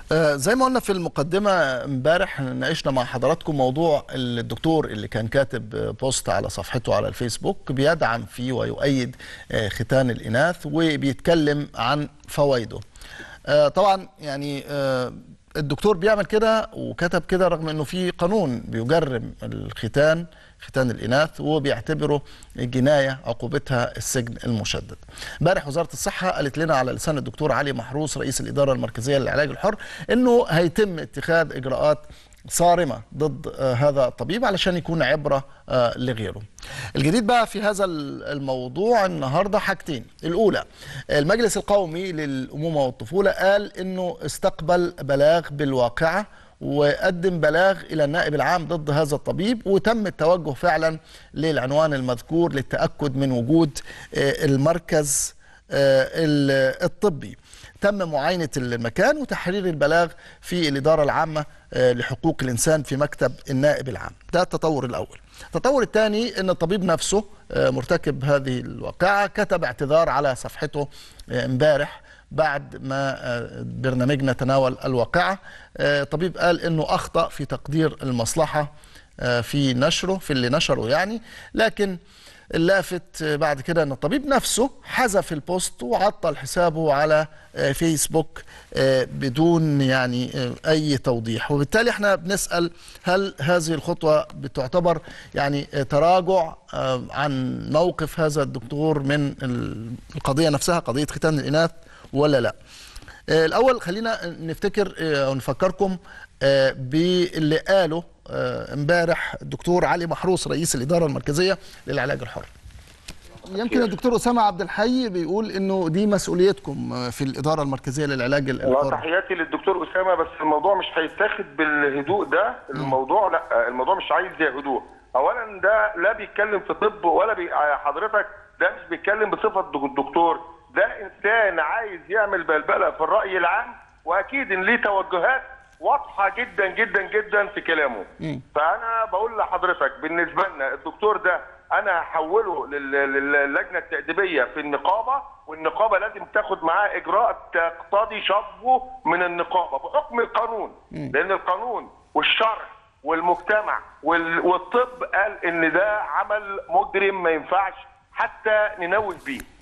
آه، زي ما قلنا في المقدمة امبارح ناقشنا مع حضراتكم موضوع الدكتور اللي كان كاتب آه، بوست على صفحته على الفيسبوك بيدعم فيه ويؤيد آه، ختان الإناث وبيتكلم عن فوائده آه، طبعا يعني آه، الدكتور بيعمل كده وكتب كده رغم انه في قانون بيجرم الختان ختان الاناث وبيعتبره جنايه عقوبتها السجن المشدد. امبارح وزاره الصحه قالت لنا على لسان الدكتور علي محروس رئيس الاداره المركزيه للعلاج الحر انه هيتم اتخاذ اجراءات صارمه ضد آه، هذا الطبيب علشان يكون عبره آه، لغيره. الجديد بقى في هذا الموضوع النهارده حاجتين، الاولى المجلس القومي للامومه والطفوله قال انه استقبل بلاغ بالواقعه وقدم بلاغ الى النائب العام ضد هذا الطبيب وتم التوجه فعلا للعنوان المذكور للتاكد من وجود آه، المركز آه، ال- الطبي تم معاينة المكان وتحرير البلاغ في الإدارة العامة آه، لحقوق الإنسان في مكتب النائب العام ده التطور الأول التطور الثاني أن الطبيب نفسه آه، مرتكب هذه الواقعة كتب اعتذار على صفحته آه، امبارح بعد ما آه، برنامجنا تناول الواقعة آه، طبيب قال أنه أخطأ في تقدير المصلحة آه، في نشره في اللي نشره يعني لكن اللافت بعد كده ان الطبيب نفسه حذف البوست وعطل حسابه على آه، فيسبوك آه، بدون يعني آه، اي توضيح وبالتالي احنا بنسال هل هذه الخطوه بتعتبر يعني آه، تراجع آه، عن موقف هذا الدكتور من القضيه نفسها قضيه ختان الاناث ولا لا آه، الاول خلينا نفتكر آه، او نفكركم آه، باللي قاله آه، امبارح الدكتور علي محروس رئيس الاداره المركزيه للعلاج الحر يمكن الدكتور اسامه عبد الحي بيقول انه دي مسؤوليتكم آه، في الاداره المركزيه للعلاج والله الحر تحياتي للدكتور اسامه بس الموضوع مش هيتاخد بالهدوء ده الموضوع لا الموضوع مش عايز هدوء اولا ده لا بيتكلم في طب ولا بي... حضرتك ده مش بيتكلم بصفه دك- الدكتور ده انسان عايز يعمل بلبله في الراي العام واكيد ان ليه توجهات واضحه جدا جدا جدا في كلامه فانا بقول لحضرتك بالنسبه لنا الدكتور ده انا هحوله لل- لل- للجنه التاديبيه في النقابه والنقابه لازم تاخد معاه اجراء تقتضي شطبه من النقابه بحكم القانون لان القانون والشرع والمجتمع وال- والطب قال ان ده عمل مجرم ما ينفعش حتى ننوه بيه